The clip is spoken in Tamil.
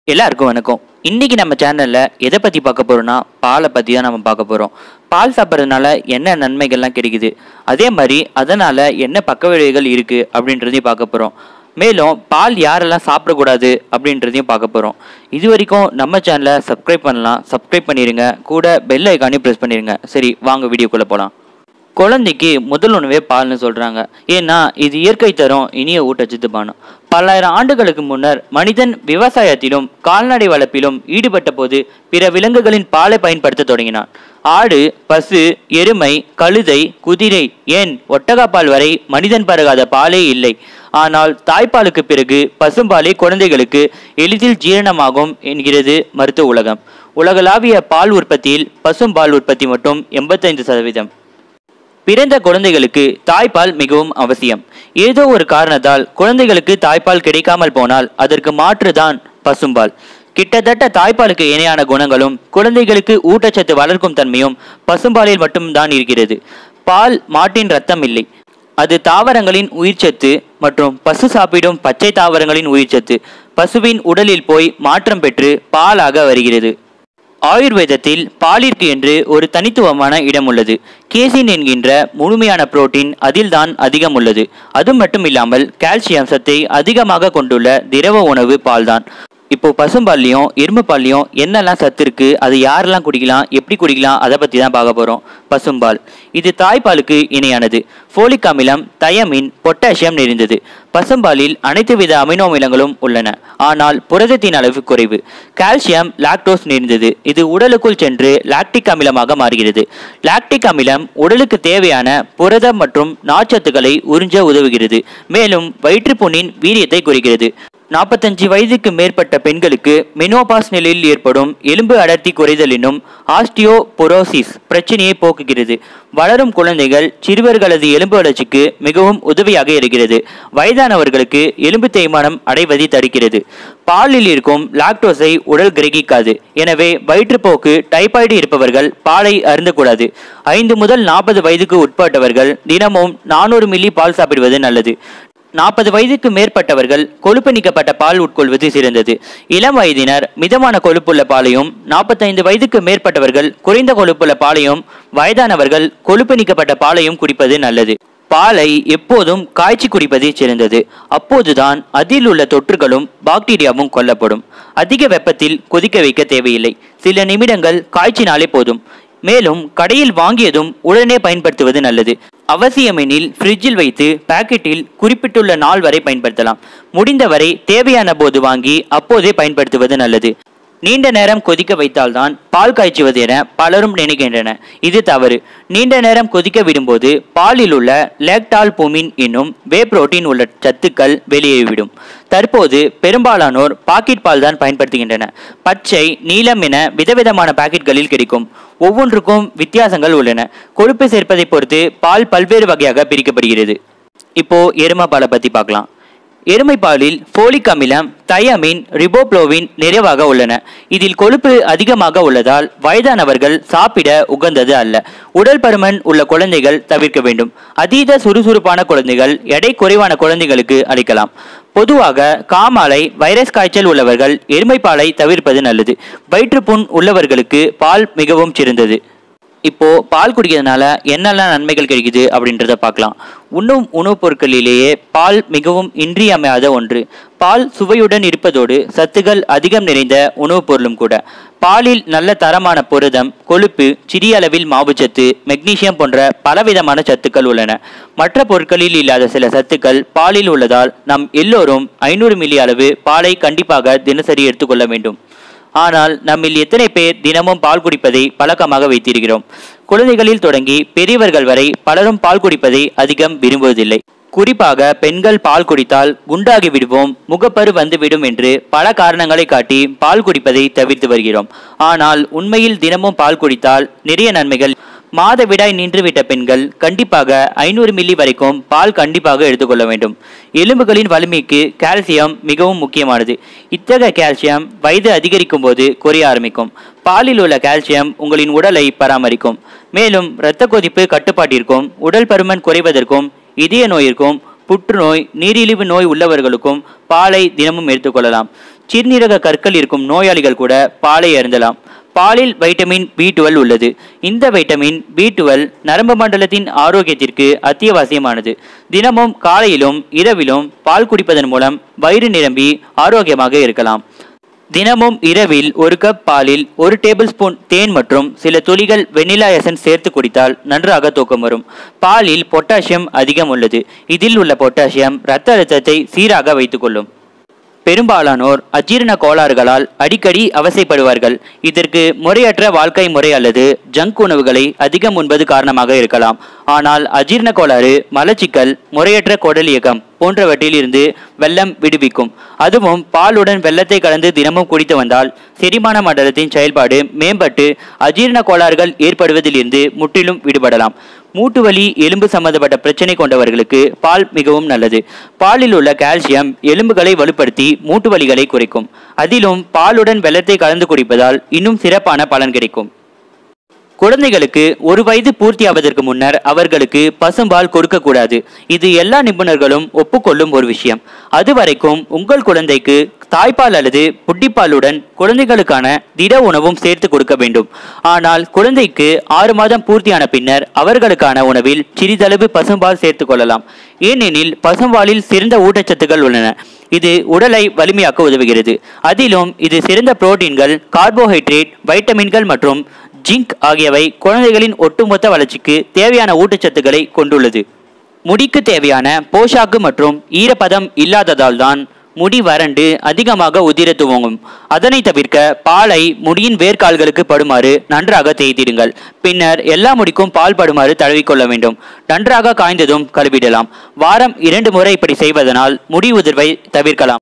எல்லாருக்கும் வணக்கம் இன்னைக்கு நம்ம சேனல்ல எதை பத்தி பார்க்க போறோம்னா பாலை பத்தி தான் நம்ம பார்க்க போறோம் பால் சாப்பிட்றதுனால என்ன நன்மைகள்லாம் கிடைக்குது அதே மாதிரி அதனால என்ன பக்க விளைவுகள் இருக்கு அப்படின்றதையும் பார்க்க போறோம் மேலும் பால் யாரெல்லாம் சாப்பிடக்கூடாது அப்படின்றதையும் பார்க்க போறோம் இது வரைக்கும் நம்ம சேனலை சப்ஸ்கிரைப் பண்ணலாம் சப்ஸ்கிரைப் பண்ணிருங்க கூட பெல் ஐக்கானையும் ப்ரெஸ் பண்ணிருங்க சரி வாங்க வீடியோக்குள்ள போலாம் குழந்தைக்கு முதல் உணவே பால்னு சொல்றாங்க ஏன்னா இது இயற்கை தரும் இனிய ஊட்டச்சத்து பானம் பல்லாயிரம் ஆண்டுகளுக்கு முன்னர் மனிதன் விவசாயத்திலும் கால்நடை வளர்ப்பிலும் ஈடுபட்ட போது பிற விலங்குகளின் பாலை பயன்படுத்த தொடங்கினான் ஆடு பசு எருமை கழுதை குதிரை ஏன் ஒட்டகப்பால் வரை மனிதன் பருகாத பாலே இல்லை ஆனால் தாய்ப்பாலுக்கு பிறகு பசும்பாலே குழந்தைகளுக்கு எளிதில் ஜீரணமாகும் என்கிறது மருத்துவ உலகம் உலகளாவிய பால் உற்பத்தியில் பசும்பால் உற்பத்தி மட்டும் எண்பத்தைந்து சதவீதம் பிறந்த குழந்தைகளுக்கு தாய்ப்பால் மிகவும் அவசியம் ஏதோ ஒரு காரணத்தால் குழந்தைகளுக்கு தாய்ப்பால் கிடைக்காமல் போனால் அதற்கு மாற்றுதான் பசும்பால் கிட்டத்தட்ட தாய்ப்பாலுக்கு இணையான குணங்களும் குழந்தைகளுக்கு ஊட்டச்சத்து வளர்க்கும் தன்மையும் பசும்பாலில் மட்டும்தான் இருக்கிறது பால் மாட்டின் ரத்தம் இல்லை அது தாவரங்களின் உயிர்ச்சத்து மற்றும் பசு சாப்பிடும் பச்சை தாவரங்களின் உயிர்ச்சத்து பசுவின் உடலில் போய் மாற்றம் பெற்று பாலாக வருகிறது ஆயுர்வேதத்தில் பாலிற்கு என்று ஒரு தனித்துவமான இடம் உள்ளது கேசின் என்கின்ற முழுமையான புரோட்டீன் அதில்தான் அதிகம் உள்ளது அது மட்டும் இல்லாமல் கால்சியம் சத்தை அதிகமாக கொண்டுள்ள திரவ உணவு பால்தான் இப்போ பசும்பால்லையும் எறும்பு பால்லையும் என்னெல்லாம் சத்து இருக்கு அது யாரெல்லாம் குடிக்கலாம் எப்படி குடிக்கலாம் அதை பற்றி தான் பார்க்க போகிறோம் பசும்பால் இது தாய்ப்பாலுக்கு இணையானது ஃபோலிக் அமிலம் தயமின் பொட்டாசியம் நிறைந்தது பசும்பாலில் அனைத்து வித அமினோ அமிலங்களும் உள்ளன ஆனால் புரதத்தின் அளவு குறைவு கால்சியம் லாக்டோஸ் நிறைந்தது இது உடலுக்குள் சென்று லாக்டிக் அமிலமாக மாறுகிறது லாக்டிக் அமிலம் உடலுக்கு தேவையான புரதம் மற்றும் நார்ச்சத்துக்களை உறிஞ்ச உதவுகிறது மேலும் வயிற்றுப்புண்ணின் வீரியத்தை குறைக்கிறது நாற்பத்தஞ்சு வயதுக்கு மேற்பட்ட பெண்களுக்கு மெனோபாஸ் நிலையில் ஏற்படும் எலும்பு அடர்த்தி குறைதல் என்னும் ஆஸ்டியோபொரோசிஸ் பிரச்சனையை போக்குகிறது வளரும் குழந்தைகள் சிறுவர்களது எலும்பு வளர்ச்சிக்கு மிகவும் உதவியாக இருக்கிறது வயதானவர்களுக்கு எலும்பு தேய்மானம் அடைவதை தடுக்கிறது பாலில் இருக்கும் லாக்டோஸை உடல் கிரகிக்காது எனவே வயிற்றுப்போக்கு டைபாய்டு இருப்பவர்கள் பாலை அருந்தக்கூடாது ஐந்து முதல் நாற்பது வயதுக்கு உட்பட்டவர்கள் தினமும் நானூறு மில்லி பால் சாப்பிடுவது நல்லது நாற்பது வயதுக்கு மேற்பட்டவர்கள் கொழுப்பு நீக்கப்பட்ட பால் உட்கொள்வது சிறந்தது இளம் வயதினர் மிதமான கொழுப்புள்ள பாலையும் நாற்பத்தைந்து வயதுக்கு மேற்பட்டவர்கள் குறைந்த கொழுப்புள்ள பாலையும் வயதானவர்கள் கொழுப்பு நீக்கப்பட்ட பாலையும் குடிப்பது நல்லது பாலை எப்போதும் காய்ச்சி குடிப்பதே சிறந்தது அப்போதுதான் அதில் உள்ள தொற்றுகளும் பாக்டீரியாவும் கொல்லப்படும் அதிக வெப்பத்தில் கொதிக்க வைக்க தேவையில்லை சில நிமிடங்கள் காய்ச்சினாலே போதும் மேலும் கடையில் வாங்கியதும் உடனே பயன்படுத்துவது நல்லது அவசியமெனில் ஃப்ரிட்ஜில் வைத்து பாக்கெட்டில் குறிப்பிட்டுள்ள நாள் வரை பயன்படுத்தலாம் முடிந்தவரை தேவையான போது வாங்கி அப்போதே பயன்படுத்துவது நல்லது நீண்ட நேரம் கொதிக்க வைத்தால்தான் பால் காய்ச்சுவது என பலரும் நினைக்கின்றன இது தவறு நீண்ட நேரம் கொதிக்க விடும்போது பாலில் உள்ள லேக்டால் பூமின் என்னும் வே புரோட்டீன் உள்ள சத்துக்கள் வெளியேறிவிடும் தற்போது பெரும்பாலானோர் பாக்கெட் பால் தான் பயன்படுத்துகின்றன பச்சை நீலம் என விதவிதமான பாக்கெட்களில் கிடைக்கும் ஒவ்வொன்றுக்கும் வித்தியாசங்கள் உள்ளன கொழுப்பு சேர்ப்பதை பொறுத்து பால் பல்வேறு வகையாக பிரிக்கப்படுகிறது இப்போ எருமை பாலை பத்தி பார்க்கலாம் எருமை பாலில் ஃபோலிக் அமிலம் தயமின் ரிபோப்ளோவின் நிறைவாக உள்ளன இதில் கொழுப்பு அதிகமாக உள்ளதால் வயதானவர்கள் சாப்பிட உகந்தது அல்ல உடல் பருமன் உள்ள குழந்தைகள் தவிர்க்க வேண்டும் அதீத சுறுசுறுப்பான குழந்தைகள் எடை குறைவான குழந்தைகளுக்கு அளிக்கலாம் பொதுவாக காமாலை வைரஸ் காய்ச்சல் உள்ளவர்கள் எருமைப்பாலை தவிர்ப்பது நல்லது வயிற்றுப்புண் உள்ளவர்களுக்கு பால் மிகவும் சிறந்தது இப்போ பால் குடிக்கிறதுனால என்னெல்லாம் நன்மைகள் கிடைக்குது அப்படின்றத பார்க்கலாம் உண்ணும் உணவுப் பொருட்களிலேயே பால் மிகவும் இன்றியமையாத ஒன்று பால் சுவையுடன் இருப்பதோடு சத்துகள் அதிகம் நிறைந்த உணவுப் பொருளும் கூட பாலில் நல்ல தரமான புரதம் கொழுப்பு சிறிய அளவில் மாவுச்சத்து மெக்னீசியம் போன்ற பலவிதமான சத்துக்கள் உள்ளன மற்ற பொருட்களில் இல்லாத சில சத்துக்கள் பாலில் உள்ளதால் நம் எல்லோரும் ஐநூறு மில்லி அளவு பாலை கண்டிப்பாக தினசரி எடுத்துக்கொள்ள வேண்டும் ஆனால் நம்மில் எத்தனை பேர் தினமும் பால் குடிப்பதை பழக்கமாக வைத்திருக்கிறோம் குழந்தைகளில் தொடங்கி பெரியவர்கள் வரை பலரும் பால் குடிப்பதை அதிகம் விரும்புவதில்லை குறிப்பாக பெண்கள் பால் குடித்தால் குண்டாகி விடுவோம் முகப்பரு வந்துவிடும் என்று பல காரணங்களை காட்டி பால் குடிப்பதை தவிர்த்து வருகிறோம் ஆனால் உண்மையில் தினமும் பால் குடித்தால் நிறைய நன்மைகள் மாதவிடாய் நின்றுவிட்ட பெண்கள் கண்டிப்பாக ஐநூறு மில்லி வரைக்கும் பால் கண்டிப்பாக எடுத்துக்கொள்ள வேண்டும் எலும்புகளின் வலிமைக்கு கால்சியம் மிகவும் முக்கியமானது இத்தகைய கால்சியம் வயது அதிகரிக்கும் போது குறைய ஆரம்பிக்கும் பாலில் உள்ள கால்சியம் உங்களின் உடலை பராமரிக்கும் மேலும் இரத்த கொதிப்பு கட்டுப்பாட்டிற்கும் உடல் பருமன் குறைவதற்கும் இதய நோயிற்கும் புற்றுநோய் நீரிழிவு நோய் உள்ளவர்களுக்கும் பாலை தினமும் எடுத்துக்கொள்ளலாம் சிறுநீரக கற்கள் இருக்கும் நோயாளிகள் கூட பாலை அருந்தலாம் பாலில் வைட்டமின் பி டுவெல் உள்ளது இந்த வைட்டமின் பி டுவெல் நரம்பு மண்டலத்தின் ஆரோக்கியத்திற்கு அத்தியாவசியமானது தினமும் காலையிலும் இரவிலும் பால் குடிப்பதன் மூலம் வயிறு நிரம்பி ஆரோக்கியமாக இருக்கலாம் தினமும் இரவில் ஒரு கப் பாலில் ஒரு டேபிள் ஸ்பூன் தேன் மற்றும் சில துளிகள் வெண்ணிலா எசன்ஸ் சேர்த்து குடித்தால் நன்றாக தூக்கம் வரும் பாலில் பொட்டாசியம் அதிகம் உள்ளது இதில் உள்ள பொட்டாசியம் இரத்த அழுத்தத்தை சீராக வைத்துக்கொள்ளும் பெரும்பாலானோர் அஜீரண கோளாறுகளால் அடிக்கடி அவசைப்படுவார்கள் இதற்கு முறையற்ற வாழ்க்கை முறை அல்லது ஜங்க் உணவுகளை அதிகம் உண்பது காரணமாக இருக்கலாம் ஆனால் அஜீரண கோளாறு மலச்சிக்கல் முறையற்ற குடல் இயக்கம் போன்றவற்றில் இருந்து வெள்ளம் விடுவிக்கும் அதுவும் பாலுடன் வெள்ளத்தை கலந்து தினமும் குடித்து வந்தால் செரிமான மண்டலத்தின் செயல்பாடு மேம்பட்டு அஜீரண கோளாறுகள் ஏற்படுவதிலிருந்து முற்றிலும் விடுபடலாம் மூட்டு வலி எலும்பு சம்பந்தப்பட்ட பிரச்சனை கொண்டவர்களுக்கு பால் மிகவும் நல்லது பாலில் உள்ள கால்சியம் எலும்புகளை வலுப்படுத்தி மூட்டு வலிகளை குறைக்கும் அதிலும் பாலுடன் வெள்ளத்தை கலந்து குடிப்பதால் இன்னும் சிறப்பான பலன் கிடைக்கும் குழந்தைகளுக்கு ஒரு வயது பூர்த்தியாவதற்கு முன்னர் அவர்களுக்கு பசும்பால் கொடுக்கக்கூடாது இது எல்லா நிபுணர்களும் ஒப்புக்கொள்ளும் ஒரு விஷயம் அதுவரைக்கும் உங்கள் குழந்தைக்கு தாய்ப்பால் அல்லது புட்டிப்பாலுடன் குழந்தைகளுக்கான திட உணவும் சேர்த்து கொடுக்க வேண்டும் ஆனால் குழந்தைக்கு ஆறு மாதம் பூர்த்தியான பின்னர் அவர்களுக்கான உணவில் சிறிதளவு பசும்பால் சேர்த்து கொள்ளலாம் ஏனெனில் பசும்பாலில் சிறந்த ஊட்டச்சத்துக்கள் உள்ளன இது உடலை வலிமையாக்க உதவுகிறது அதிலும் இது சிறந்த புரோட்டீன்கள் கார்போஹைட்ரேட் வைட்டமின்கள் மற்றும் ஜிங்க் ஆகியவை குழந்தைகளின் ஒட்டுமொத்த வளர்ச்சிக்கு தேவையான ஊட்டச்சத்துக்களை கொண்டுள்ளது முடிக்கு தேவையான போஷாக்கு மற்றும் ஈரப்பதம் இல்லாததால் தான் முடி வறண்டு அதிகமாக உதிர துவங்கும் அதனை தவிர்க்க பாலை முடியின் வேர்க்கால்களுக்கு படுமாறு நன்றாக தேய்த்திடுங்கள் பின்னர் எல்லா முடிக்கும் பால் படுமாறு தழுவிக்கொள்ள வேண்டும் நன்றாக காய்ந்ததும் கழுவிடலாம் வாரம் இரண்டு முறை இப்படி செய்வதனால் முடி உதிர்வை தவிர்க்கலாம்